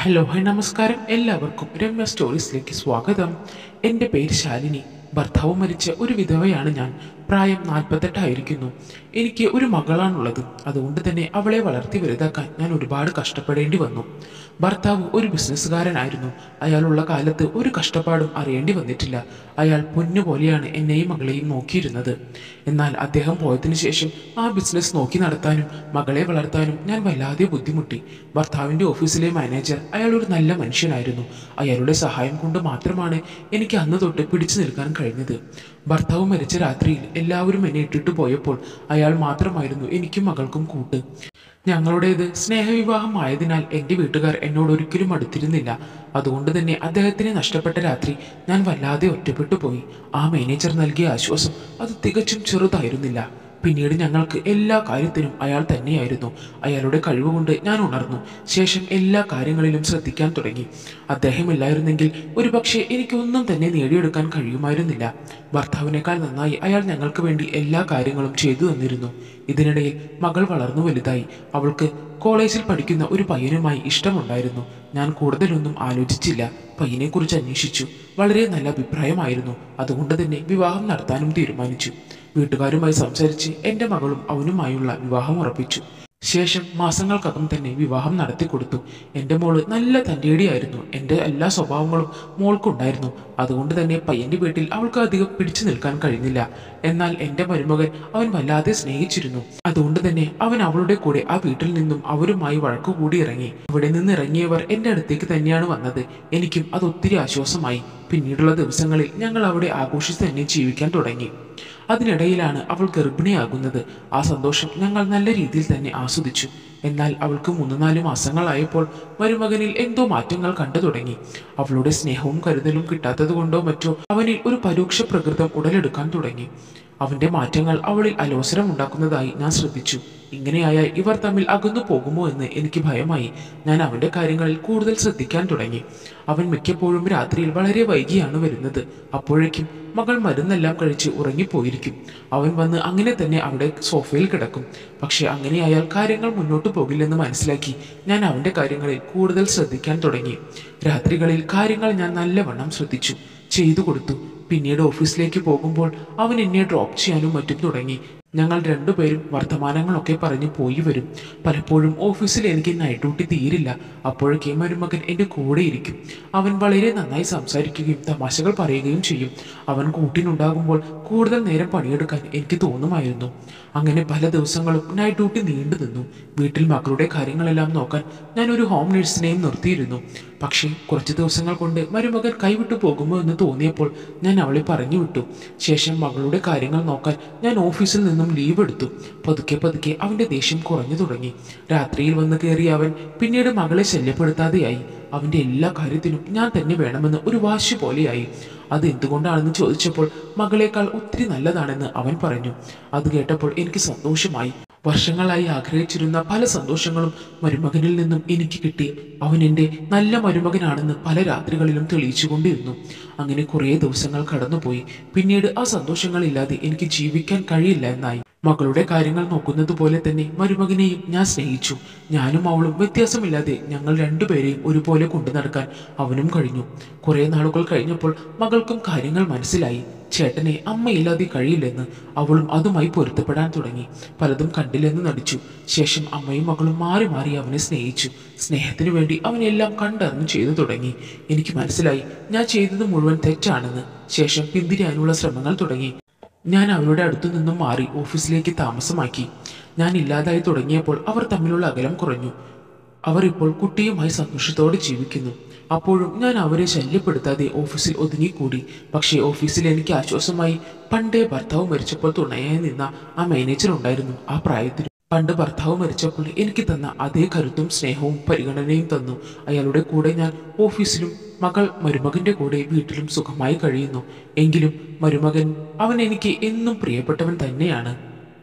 hello hi നമസ്കാരം എല്ലാവർക്കും രമ്യ സ്റ്റോറീസിലേക്ക് സ്വാഗതം എൻ്റെ പേര് ശാലിനി ഭർത്താവ് മരിച്ച ഒരു വിധവയാണ് ഞാൻ പ്രായം നാൽപ്പത്തെട്ടായിരിക്കുന്നു എനിക്ക് ഒരു മകളാണുള്ളത് അതുകൊണ്ട് തന്നെ അവളെ വളർത്തി വലുതാക്കാൻ ഞാൻ ഒരുപാട് കഷ്ടപ്പെടേണ്ടി വന്നു ഭർത്താവ് ഒരു ബിസിനസ്സുകാരനായിരുന്നു അയാളുള്ള കാലത്ത് ഒരു കഷ്ടപ്പാടും അറിയേണ്ടി വന്നിട്ടില്ല അയാൾ പൊന്നുപോലെയാണ് എന്നെയും മകളെയും നോക്കിയിരുന്നത് എന്നാൽ അദ്ദേഹം പോയതിനു ശേഷം ആ ബിസിനസ് നോക്കി നടത്താനും മകളെ വളർത്താനും ഞാൻ വല്ലാതെ ബുദ്ധിമുട്ടി ഭർത്താവിൻ്റെ ഓഫീസിലെ മാനേജർ അയാൾ ഒരു നല്ല മനുഷ്യനായിരുന്നു അയാളുടെ സഹായം കൊണ്ട് മാത്രമാണ് എനിക്ക് അന്ന് തൊട്ട് പിടിച്ചു നിൽക്കാൻ കഴിഞ്ഞത് ഭർത്താവ് മരിച്ച രാത്രിയിൽ എല്ലാവരും എന്നെ ഇട്ടിട്ട് പോയപ്പോൾ അയാൾ മാത്രമായിരുന്നു എനിക്കും മകൾക്കും കൂട്ട് ഞങ്ങളുടേത് സ്നേഹവിവാഹം ആയതിനാൽ എൻ്റെ വീട്ടുകാർ എന്നോട് ഒരിക്കലും അടുത്തിരുന്നില്ല അതുകൊണ്ട് തന്നെ അദ്ദേഹത്തിനെ നഷ്ടപ്പെട്ട രാത്രി ഞാൻ വല്ലാതെ ഒറ്റപ്പെട്ടു പോയി ആ മാനേജർ നൽകിയ ആശ്വാസം അത് തികച്ചും ചെറുതായിരുന്നില്ല പിന്നീട് ഞങ്ങൾക്ക് എല്ലാ കാര്യത്തിനും അയാൾ തന്നെയായിരുന്നു അയാളുടെ കഴിവുകൊണ്ട് ഞാൻ ഉണർന്നു ശേഷം എല്ലാ കാര്യങ്ങളിലും ശ്രദ്ധിക്കാൻ തുടങ്ങി അദ്ദേഹം ഇല്ലായിരുന്നെങ്കിൽ ഒരുപക്ഷെ എനിക്കൊന്നും തന്നെ നേടിയെടുക്കാൻ കഴിയുമായിരുന്നില്ല ഭർത്താവിനേക്കാൾ നന്നായി അയാൾ ഞങ്ങൾക്ക് വേണ്ടി എല്ലാ കാര്യങ്ങളും ചെയ്തു തന്നിരുന്നു ഇതിനിടയിൽ മകൾ വളർന്നു വലുതായി അവൾക്ക് കോളേജിൽ പഠിക്കുന്ന ഒരു പയ്യനുമായി ഇഷ്ടമുണ്ടായിരുന്നു ഞാൻ കൂടുതലൊന്നും ആലോചിച്ചില്ല പയ്യനെക്കുറിച്ച് അന്വേഷിച്ചു വളരെ നല്ല അഭിപ്രായമായിരുന്നു അതുകൊണ്ട് തന്നെ വിവാഹം നടത്താനും തീരുമാനിച്ചു വീട്ടുകാരുമായി സംസാരിച്ച് എൻ്റെ മകളും അവനുമായുള്ള വിവാഹം ഉറപ്പിച്ചു ശേഷം മാസങ്ങൾക്കകം തന്നെ വിവാഹം നടത്തി കൊടുത്തു എൻ്റെ മോള് നല്ല തൻ്റെടിയായിരുന്നു എൻ്റെ എല്ലാ സ്വഭാവങ്ങളും മോൾക്കുണ്ടായിരുന്നു അതുകൊണ്ട് തന്നെ പയ്യൻ്റെ വീട്ടിൽ അവൾക്ക് അധികം പിടിച്ചു നിൽക്കാൻ കഴിഞ്ഞില്ല എന്നാൽ എൻ്റെ മരുമകൻ അവൻ വല്ലാതെ സ്നേഹിച്ചിരുന്നു അതുകൊണ്ട് തന്നെ അവൻ അവളുടെ കൂടെ ആ വീട്ടിൽ നിന്നും അവരുമായി വഴക്കുകൂടി ഇറങ്ങി അവിടെ നിന്ന് ഇറങ്ങിയവർ എൻ്റെ അടുത്തേക്ക് തന്നെയാണ് വന്നത് എനിക്കും അത് ഒത്തിരി ആശ്വാസമായി പിന്നീടുള്ള ദിവസങ്ങളിൽ ഞങ്ങൾ അവിടെ ആഘോഷിച്ച് തന്നെ ജീവിക്കാൻ തുടങ്ങി അതിനിടയിലാണ് അവൾ ഗർഭിണിയാകുന്നത് ആ സന്തോഷം ഞങ്ങൾ നല്ല രീതിയിൽ തന്നെ ആസ്വദിച്ചു എന്നാൽ അവൾക്ക് മൂന്ന് നാല് മാസങ്ങളായപ്പോൾ മരുമകനിൽ എന്തോ മാറ്റങ്ങൾ കണ്ടു തുടങ്ങി അവളുടെ സ്നേഹവും കരുതലും കിട്ടാത്തത് കൊണ്ടോ മറ്റോ അവനിൽ ഒരു പരോക്ഷ പ്രകൃതം ഉടലെടുക്കാൻ തുടങ്ങി അവന്റെ മാറ്റങ്ങൾ അവളിൽ അലോസരം ഉണ്ടാക്കുന്നതായി ഞാൻ ശ്രദ്ധിച്ചു ഇങ്ങനെയായാൽ ഇവർ തമ്മിൽ അകന്നു പോകുമോ എന്ന് എനിക്ക് ഭയമായി ഞാൻ അവന്റെ കാര്യങ്ങളിൽ കൂടുതൽ ശ്രദ്ധിക്കാൻ തുടങ്ങി അവൻ മിക്കപ്പോഴും രാത്രിയിൽ വളരെ വൈകിയാണ് വരുന്നത് അപ്പോഴേക്കും മകൾ മരുന്നെല്ലാം കഴിച്ച് ഉറങ്ങിപ്പോയിരിക്കും അവൻ വന്ന് അങ്ങനെ തന്നെ അവിടെ സോഫയിൽ കിടക്കും പക്ഷെ അങ്ങനെയായാൽ കാര്യങ്ങൾ മുന്നോട്ട് പോകില്ലെന്ന് മനസ്സിലാക്കി ഞാൻ അവന്റെ കാര്യങ്ങളിൽ കൂടുതൽ ശ്രദ്ധിക്കാൻ തുടങ്ങി രാത്രികളിൽ കാര്യങ്ങൾ ഞാൻ നല്ലവണ്ണം ശ്രദ്ധിച്ചു ചെയ്തു കൊടുത്തു പിന്നീട് ഓഫീസിലേക്ക് പോകുമ്പോൾ അവൻ എന്നെ ഡ്രോപ്പ് ചെയ്യാനും മറ്റും തുടങ്ങി ഞങ്ങൾ രണ്ടുപേരും വർത്തമാനങ്ങളൊക്കെ പറഞ്ഞ് പോയി വരും പലപ്പോഴും ഓഫീസിൽ എനിക്ക് നൈറ്റ് ഡ്യൂട്ടി തീരില്ല അപ്പോഴൊക്കെ മരുമകൻ എൻ്റെ കൂടെ ഇരിക്കും അവൻ വളരെ നന്നായി സംസാരിക്കുകയും തമാശകൾ പറയുകയും ചെയ്യും അവൻ കൂട്ടിനുണ്ടാകുമ്പോൾ കൂടുതൽ നേരം പണിയെടുക്കാൻ എനിക്ക് തോന്നുമായിരുന്നു അങ്ങനെ പല ദിവസങ്ങളും നൈറ്റ് ഡ്യൂട്ടി നീണ്ടു നിന്നു വീട്ടിൽ മക്കളുടെ കാര്യങ്ങളെല്ലാം നോക്കാൻ ഞാൻ ഒരു ഹോം നഴ്സിനെയും നിർത്തിയിരുന്നു പക്ഷേ കുറച്ച് ദിവസങ്ങൾ കൊണ്ട് മരുമകൻ കൈവിട്ടു പോകുമോ എന്ന് തോന്നിയപ്പോൾ ഞാൻ അവളെ പറഞ്ഞു വിട്ടു ശേഷം മകളുടെ കാര്യങ്ങൾ നോക്കാൻ ഞാൻ ഓഫീസിൽ നിന്നും ലീവ് എടുത്തു പതുക്കെ പതുക്കെ അവന്റെ ദേഷ്യം കുറഞ്ഞു തുടങ്ങി രാത്രിയിൽ വന്ന് കയറി അവൻ പിന്നീട് മകളെ ശല്യപ്പെടുത്താതെയായി അവന്റെ എല്ലാ കാര്യത്തിനും ഞാൻ തന്നെ വേണമെന്ന് ഒരു വാശി പോലെയായി അത് എന്തുകൊണ്ടാണെന്ന് ചോദിച്ചപ്പോൾ മകളേക്കാൾ ഒത്തിരി നല്ലതാണെന്ന് അവൻ പറഞ്ഞു അത് കേട്ടപ്പോൾ എനിക്ക് സന്തോഷമായി വർഷങ്ങളായി ആഗ്രഹിച്ചിരുന്ന പല സന്തോഷങ്ങളും മരുമകനിൽ നിന്നും എനിക്ക് കിട്ടി അവൻ എൻ്റെ നല്ല മരുമകനാണെന്ന് പല രാത്രികളിലും തെളിയിച്ചുകൊണ്ടിരുന്നു അങ്ങനെ കുറേ ദിവസങ്ങൾ കടന്നുപോയി പിന്നീട് ആ സന്തോഷങ്ങളില്ലാതെ എനിക്ക് ജീവിക്കാൻ കഴിയില്ല എന്നായി മകളുടെ കാര്യങ്ങൾ നോക്കുന്നത് പോലെ തന്നെ മരുമകനെയും ഞാൻ സ്നേഹിച്ചു ഞാനും അവളും വ്യത്യാസമില്ലാതെ ഞങ്ങൾ രണ്ടുപേരെയും ഒരുപോലെ കൊണ്ടു നടക്കാൻ അവനും കഴിഞ്ഞു കുറേ നാളുകൾ കഴിഞ്ഞപ്പോൾ മകൾക്കും കാര്യങ്ങൾ മനസ്സിലായി ചേട്ടനെ അമ്മയില്ലാതെ കഴിയില്ലെന്ന് അവളും അതുമായി പൊരുത്തപ്പെടാൻ തുടങ്ങി പലതും കണ്ടില്ലെന്ന് നടിച്ചു ശേഷം അമ്മയും മകളും മാറി മാറി അവനെ സ്നേഹിച്ചു സ്നേഹത്തിനു വേണ്ടി അവനെല്ലാം കണ്ടറിഞ്ഞു ചെയ്തു തുടങ്ങി എനിക്ക് മനസ്സിലായി ഞാൻ ചെയ്തത് മുഴുവൻ തെറ്റാണെന്ന് ശേഷം പിന്തിരിയാനുള്ള ശ്രമങ്ങൾ തുടങ്ങി ഞാൻ അവരുടെ അടുത്തു നിന്നും മാറി ഓഫീസിലേക്ക് താമസമാക്കി ഞാൻ ഇല്ലാതായി തുടങ്ങിയപ്പോൾ അവർ തമ്മിലുള്ള അകലം കുറഞ്ഞു അവർ ഇപ്പോൾ കുട്ടിയുമായി സന്തോഷത്തോടെ ജീവിക്കുന്നു അപ്പോഴും ഞാൻ അവരെ ശല്യപ്പെടുത്താതെ ഓഫീസിൽ ഒതുങ്ങിക്കൂടി പക്ഷേ ഓഫീസിൽ എനിക്ക് ആശ്വാസമായി പണ്ടേ ഭർത്താവ് മരിച്ചപ്പോൾ തുണയായി നിന്ന ആ മാനേജർ ഉണ്ടായിരുന്നു ആ പ്രായത്തിൽ പണ്ട് ഭർത്താവ് മരിച്ചപ്പോൾ എനിക്ക് തന്ന അതേ കരുത്തും സ്നേഹവും പരിഗണനയും തന്നു അയാളുടെ കൂടെ ഞാൻ ഓഫീസിലും മകൾ മരുമകന്റെ കൂടെ വീട്ടിലും സുഖമായി കഴിയുന്നു എങ്കിലും മരുമകൻ അവൻ എനിക്ക് എന്നും പ്രിയപ്പെട്ടവൻ തന്നെയാണ്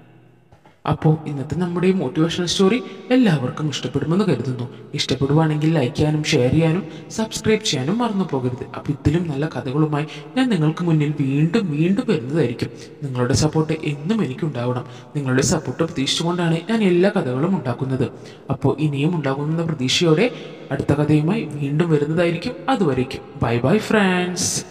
അപ്പോൾ ഇന്നത്തെ നമ്മുടെ ഈ മോട്ടിവേഷണൽ സ്റ്റോറി എല്ലാവർക്കും ഇഷ്ടപ്പെടുമെന്ന് കരുതുന്നു ഇഷ്ടപ്പെടുവാണെങ്കിൽ ലൈക്ക് ചെയ്യാനും ഷെയർ ചെയ്യാനും സബ്സ്ക്രൈബ് ചെയ്യാനും മറന്നു പോകരുത് അപ്പോൾ ഇതിലും നല്ല കഥകളുമായി ഞാൻ നിങ്ങൾക്ക് മുന്നിൽ വീണ്ടും വീണ്ടും വരുന്നതായിരിക്കും നിങ്ങളുടെ സപ്പോർട്ട് എന്നും എനിക്കുണ്ടാവണം നിങ്ങളുടെ സപ്പോർട്ട് പ്രതീക്ഷിച്ചുകൊണ്ടാണ് ഞാൻ എല്ലാ കഥകളും ഉണ്ടാക്കുന്നത് അപ്പോൾ ഇനിയും ഉണ്ടാകുമെന്ന പ്രതീക്ഷയോടെ അടുത്ത കഥയുമായി വീണ്ടും വരുന്നതായിരിക്കും അതുവരേക്കും ബൈ ബൈ ഫ്രണ്ട്സ്